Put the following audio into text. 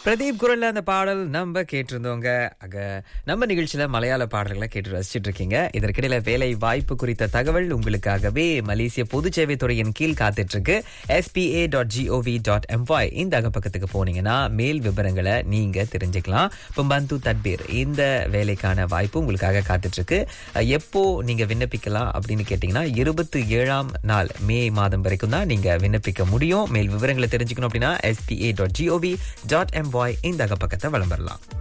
பிரதீப் குரல்ல அந்த பாடல் நம்ம கேட்டிருந்தோங்க அக நம்ம நிகழ்ச்சியில மலையாள பாடல்களை கேட்டு ரசிச்சிட்டு இருக்கீங்க இதற்கிடையில வேலை வாய்ப்பு குறித்த தகவல் உங்களுக்காகவே மலேசிய பொது சேவை துறையின் கீழ் காத்துட்டு இருக்கு S P A dot G O V dot M Y இந்த அகப்பக்கத்துக்கு போனீங்கன்னா மேல் விவரங்களை நீங்க தெரிஞ்சுக்கலாம் பம்பந்து தட்பீர் இந்த வேலைக்கான வாய்ப்பு உங்களுக்காக காத்துட்டு இருக்கு அஹ், எப்போ நீங்க விண்ணப்பிக்கலாம் அப்படின்னு கேட்டீங்கன்னா இருபத்தி ஏழாம் நாள் மே மாதம் வரைக்கும் தான் நீங்க விண்ணப்பிக்க முடியும் மேல் விவரங்களை தெரிஞ்சுக்கணும் அப்படின்னா S P A dot G O V dot M Y இந்த அகப்பக்கத்தை விளம்பரலாம்